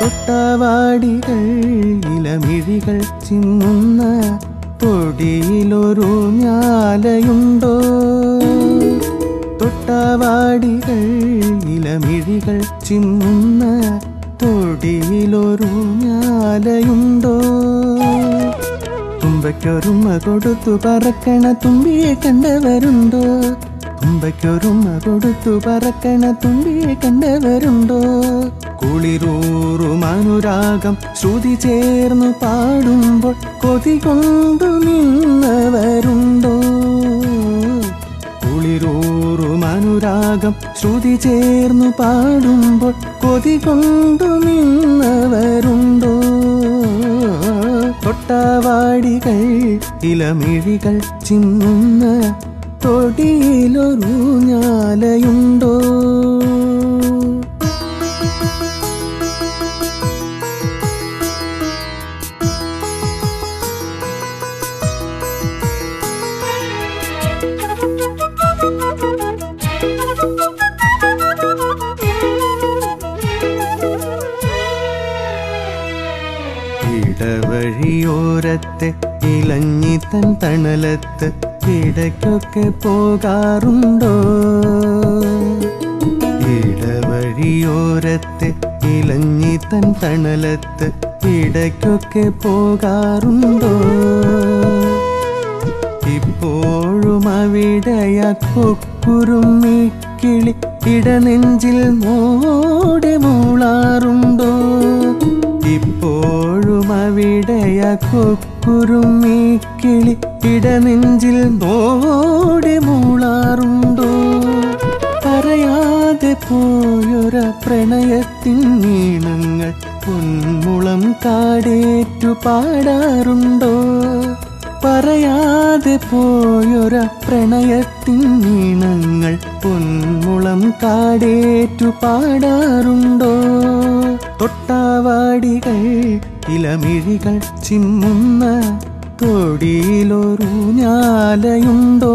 തൊട്ടവാടികൾ ഇലമിഴികൾ ചിമ്മുന്ന തൊടിയിലൊരു ഞാലയുണ്ടോ തൊട്ടവാടികൾ ഇലമിഴികൾ ചിമ്മുന്ന തൊടിയിലൊരു ഞാലയുണ്ടോ തുമ്പയ്ക്കൊരുമ കൊടുത്തു പറക്കണ തുമ്പിയെ കണ്ടവരുണ്ടോ തുമ്പയ്ക്കൊരുമ കൊടുത്തു പറക്കണ തുമ്പിയെ കണ്ടവരുണ്ടോ കുളിരൂറും അനുരാഗം ശ്രുതി ചേർന്നു പാടുമ്പോൾ കൊതി കൊണ്ടു നിന്നവരുണ്ടോ കുളിരൂറും അനുരാഗം ശ്രുതി ചേർന്നു പാടുമ്പോൾ കൊതി കൊണ്ടു നിന്നവരുണ്ടോ തൊട്ടാവാടികൾ ഇലമിഴികൾ ചിമ്മുന്ന തൊടിയിലൊരു ഞാലയുണ്ടോ ഇടവഴിയോരത്തെ ഇലഞ്ഞി തൻ തണലത്ത് ഇടയ്ക്കൊക്കെ പോകാറുണ്ടോ ഇടവഴിയോരത്തെ ഇലഞ്ഞി തൻ തണലത്ത് ഇടയ്ക്കൊക്കെ പോകാറുണ്ടോ ഇപ്പോഴും അവിടെയ കൊക്കുരുമ്മി കിളി ഇടനെഞ്ചിൽ മോടെ മൂളാറുണ്ടോ ഇപ്പോഴും അവിടെയ കൊക്കുരുമ്മി കിളി ഇടനെഞ്ചിൽ മോടെ മൂളാറുണ്ടോ പറയാതെ പോയൊര പ്രണയത്തിൻ നീണങ്ങൾ പൊന്മുളം കാടേറ്റു പാടാറുണ്ടോ പറയാതെ പോയൊര പ്രണയത്തിൻ നീണങ്ങൾ പൊന്മുളം കാടേറ്റു പാടാറുണ്ടോ തൊട്ടാവാടികൾ ഇലമിഴികൾ ചിമ്മുന്ന തൊടിയിലൊരു ഞാലയുണ്ടോ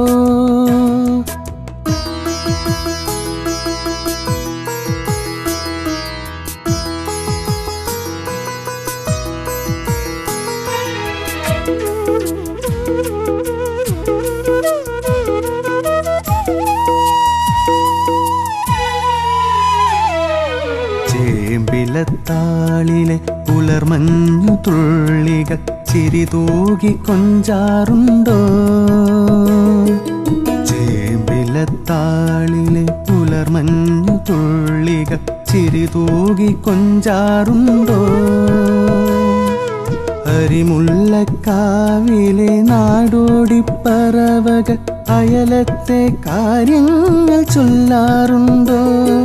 ചേമ്പിലത്താളിലെ പുലർമഞ്ഞു തുള്ളികൾ ചിരി തൂകി കൊഞ്ചാറുണ്ടോ ചേമ്പിലത്താളിലെ പുലർമഞ്ഞു തുള്ളികൾ ചിരി തൂകി കൊഞ്ചാറുണ്ടോ അരിമുല്ലക്കാവിലെ നാടോടിപ്പറവകൾ അയലത്തെ കാര്യങ്ങൾ ചൊല്ലാറുണ്ടോ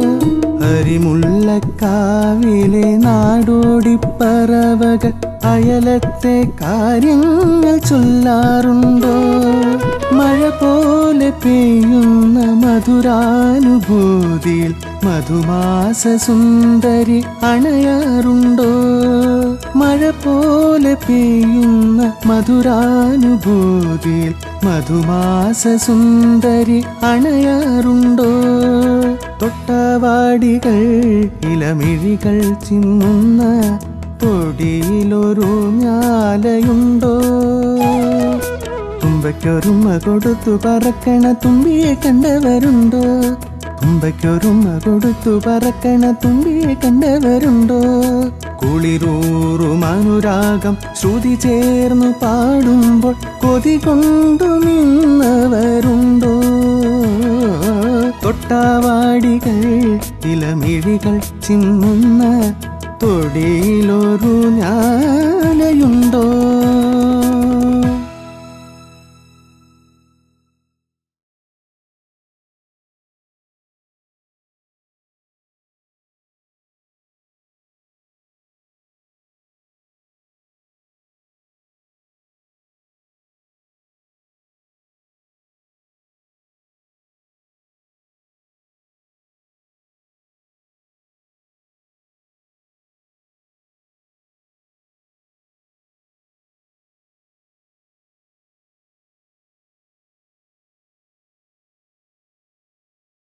അരിമുല്ലക്കാവിലെ നാടോടിപ്പറവകൾ അയലത്തെ കാര്യങ്ങൾ ചൊല്ലാറുണ്ടോ മഴ പോലെ പെയ്യുന്ന മധുരാനുഭൂതിയിൽ മധുമാസ സുന്ദരി അണയാറുണ്ടോ മഴ പോലെ പെയ്യുന്ന മധുരാനുഭൂതിയിൽ മധുമാസ സുന്ദരി അണയാറുണ്ടോ തൊട്ടവാടികൾ ഇലമിഴികൾ ചിമ്മുന്ന തൊടിയിലൊരു ഞാലയുണ്ടോ തുമ്പയ്ക്കൊരുമ കൊടുത്തു പറക്കണ തുമ്പിയെ കണ്ടവരുണ്ടോ തുമ്പയ്ക്കൊരുമ കൊടുത്തു പറക്കണ തുമ്പിയെ കണ്ടവരുണ്ടോ കുളിരൂറും അനുരാഗം ശ്രുതി ചേർന്നു പാടുമ്പോൾ കൊതി കൊണ്ടു നിന്നവരുണ്ടോ തൊട്ടാവാടികൾ ഇലമിഴികൾ ചിമ്മുന്ന തൊടിയിലൊരു ഞാലയുണ്ടോ